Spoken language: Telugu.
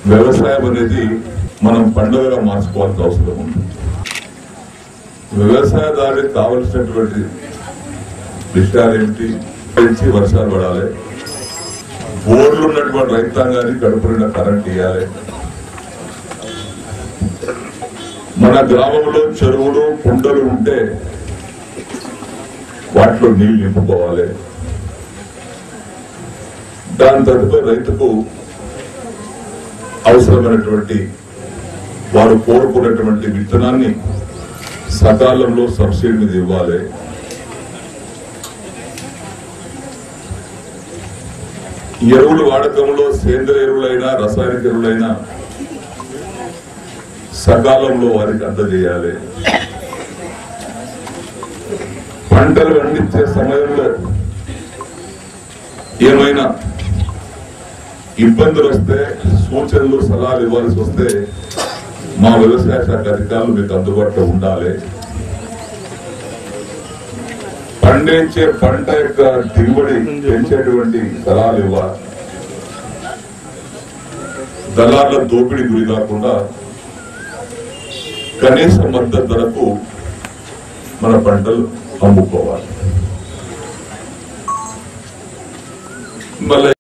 వ్యవసాయం అనేది మనం పండుగగా మార్చుకోవాల్సిన అవసరం ఉంది వ్యవసాయదారునికి కావలసినటువంటి విషయాలు ఏమిటి పెంచి వర్షాలు పడాలి బోర్లు ఉన్నటువంటి రైతాంగానికి కడుపు నిండా కరెంట్ ఇవ్వాలి మన గ్రామంలో చెరువులు కుండలు ఉంటే వాటిలో నీళ్లు నింపుకోవాలి దాని తదుపరి రైతుకు అవసరమైనటువంటి వారు కోరుకున్నటువంటి విత్తనాన్ని సకాలంలో సబ్సిడీ మీద ఇవ్వాలి ఎరువుల వాడకంలో సేంద్రియ ఎరువులైనా రసాయనిక ఎరువులైనా సకాలంలో వారికి అందజేయాలి పంటలు పండించే సమయంలో ఏమైనా ఇబ్బందులు వస్తే సూచనలు సలహాలు ఇవ్వాల్సి వస్తే మా వ్యవసాయ శాఖ అధికారులు మీకు అందుబాటులో ఉండాలి పండించే పంట యొక్క దిగుబడి పెంచేటువంటి సలహాలు ఇవ్వాలి దళాల దోపిడీ గురి కాకుండా కనీస మద్దతు ధరకు మన పంటలు అమ్ముకోవాలి మళ్ళీ